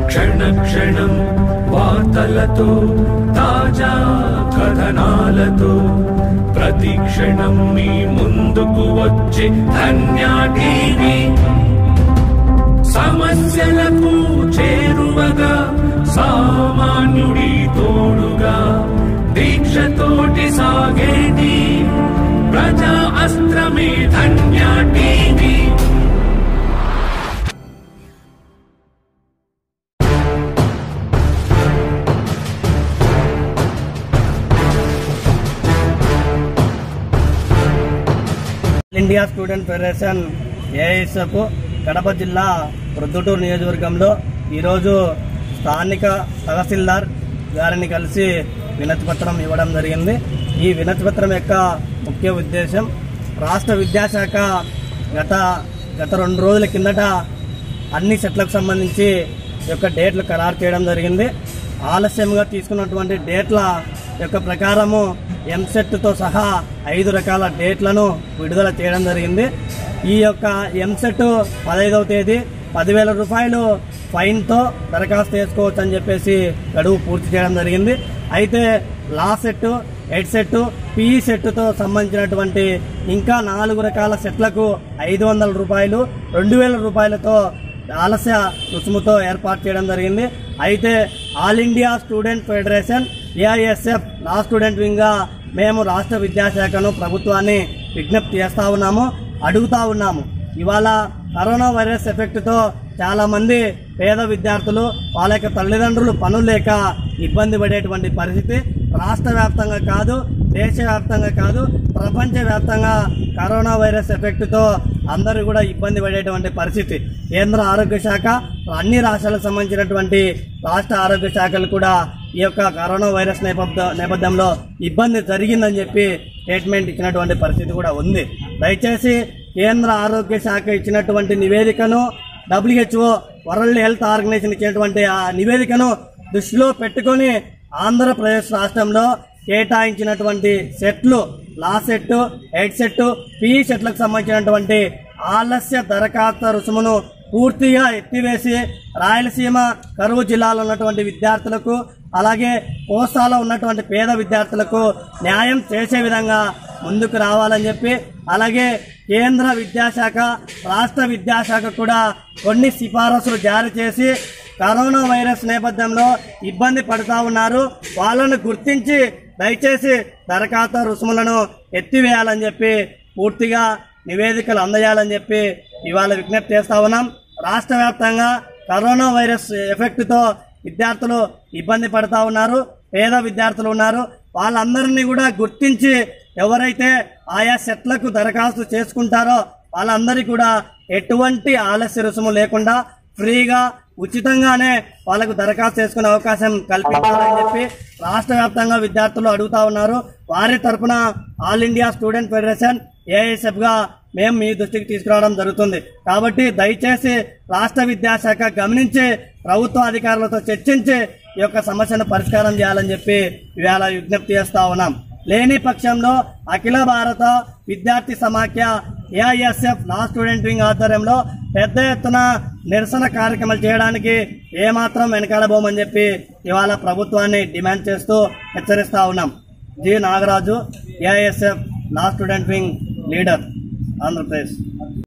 క్షణ క్షణం వార్తలతో తాజా కథనాలతో ప్రతి క్షణం మీ ముందుకు వచ్చే ధన్య టీవీ సమస్యలకు చేరువగా సామాన్యుడి తోడుగా దీక్షతోటి సాగేటి ప్రజా అస్త్రమే Dhanya TV India student federation AISF Kadapa జిల్లా ప్రొద్దుటూరు నియోజకవర్గంలో ఈరోజు స్థానిక తహసీల్దార్ గారిని కలిసి వినతి పత్రం ఇవ్వడం జరిగింది ఈ వినతి పత్రం యొక్క ముఖ్య ఉద్దేశం రాష్ట్ర విద్యాశాఖ గత గత రెండు రోజుల కిందట అన్ని సెట్లకు సంబంధించి యొక్క డేట్లు ఖరారు చేయడం జరిగింది ఆలస్యంగా తీసుకున్నటువంటి డేట్ల యొక్క ప్రకారము ఎంసెట్తో సహా ఐదు రకాల డేట్లను విడుదల చేయడం జరిగింది ఈ యొక్క ఎంసెట్ పదహైదవ తేదీ పదివేల రూపాయలు ఫైన్తో దరఖాస్తు చేసుకోవచ్చు అని చెప్పేసి గడువు పూర్తి చేయడం జరిగింది అయితే law CET Ed CET PE సెట్తో సంబంధించినటువంటి ఇంకా నాలుగు రకాల సెట్లకు ఐదు వందల రూపాయలు రెండు వేల రూపాయలతో ఆలస్య రుసుముతో ఏర్పాటు చేయడం జరిగింది అయితే all India student federation AISF law student వింగ్గా మేము రాష్ట్ర విద్యాశాఖను ప్రభుత్వాన్ని విజ్ఞప్తి చేస్తా ఉన్నాము అడుగుతా ఉన్నాము ఇవాళ కరోనా వైరస్ ఎఫెక్ట్తో చాలా మంది పేద విద్యార్థులు వాళ్ళ యొక్క తల్లిదండ్రులు పనులు లేక ఇబ్బంది పడేటువంటి పరిస్థితి రాష్ట్ర వ్యాప్తంగా కాదు దేశవ్యాప్తంగా కాదు ప్రపంచవ్యాప్తంగా కరోనా వైరస్ ఎఫెక్ట్తో అందరూ కూడా ఇబ్బంది పడేటువంటి పరిస్థితి కేంద్ర ఆరోగ్య శాఖ అన్ని రాష్ట్రాలకు సంబంధించినటువంటి రాష్ట్ర ఆరోగ్య శాఖలు కూడా ఈ యొక్క కరోనా వైరస్ నేపథ్య నేపథ్యంలో ఇబ్బంది జరిగిందని చెప్పి స్టేట్మెంట్ ఇచ్చినటువంటి పరిస్థితి కూడా ఉంది దయచేసి కేంద్ర ఆరోగ్య శాఖ ఇచ్చినటువంటి నివేదికను డబ్ల్యూహెచ్ఓ వరల్డ్ హెల్త్ ఆర్గనైజేషన్ ఇచ్చినటువంటి ఆ నివేదికను దృష్టిలో పెట్టుకొని ఆంధ్రప్రదేశ్ రాష్ట్రంలో కేటాయించినటువంటి సెట్లు law CET Ed CET P సెట్లకు సంబంధించినటువంటి ఆలస్య దరఖాస్తు రుసుమును పూర్తిగా ఎత్తివేసి రాయలసీమ కరువు జిల్లాలో ఉన్నటువంటి విద్యార్థులకు అలాగే కోస్తాలో ఉన్నటువంటి పేద విద్యార్థులకు న్యాయం చేసే విధంగా ముందుకు రావాలని చెప్పి అలాగే కేంద్ర విద్యాశాఖ రాష్ట్ర విద్యాశాఖ కూడా కొన్ని సిఫారసులు జారీ చేసి కరోనా వైరస్ నేపథ్యంలో ఇబ్బంది పడుతూ ఉన్నారు వాళ్ళను గుర్తించి దయచేసి దరఖాస్తు రుసుములను ఎత్తివేయాలని చెప్పి పూర్తిగా నివేదికలు అందజేయాలని చెప్పి ఇవాళ విజ్ఞప్తి చేస్తా ఉన్నాం రాష్ట్ర వ్యాప్తంగా కరోనా వైరస్ ఎఫెక్ట్తో విద్యార్థులు ఇబ్బంది పడుతూ ఉన్నారు పేద విద్యార్థులు ఉన్నారు వాళ్ళందరినీ కూడా గుర్తించి ఎవరైతే ఆయా సెట్లకు దరఖాస్తు చేసుకుంటారో వాళ్ళందరికీ కూడా ఎటువంటి ఆలస్య రుసుము లేకుండా ఫ్రీగా ఉచితంగానే వాళ్ళకు దరఖాస్తు చేసుకునే అవకాశం కల్పించాలని చెప్పి రాష్ట్ర వ్యాప్తంగా విద్యార్థులు అడుగుతా ఉన్నారు వారి తరపున all India student federation AISF గా మేము మీ దృష్టికి తీసుకురావడం జరుగుతుంది కాబట్టి దయచేసి రాష్ట్ర విద్యాశాఖ గమనించి ప్రభుత్వ అధికారులతో చర్చించి ఈ యొక్క సమస్యను పరిష్కారం చేయాలని చెప్పి ఇవాళ విజ్ఞప్తి చేస్తా ఉన్నాం లేని పక్షంలో అఖిల భారత విద్యార్థి సమాఖ్య ఏఐఎస్ఎఫ్ లా స్టూడెంట్ వింగ్ ఆధ్వర్యంలో పెద్ద ఎత్తున నిరసన కార్యక్రమాలు చేయడానికి ఏమాత్రం వెనకాడబోమని చెప్పి ఇవాళ ప్రభుత్వాన్ని డిమాండ్ చేస్తూ హెచ్చరిస్తా ఉన్నాం G Nagaraju AISF law student wing leader Andhra Pradesh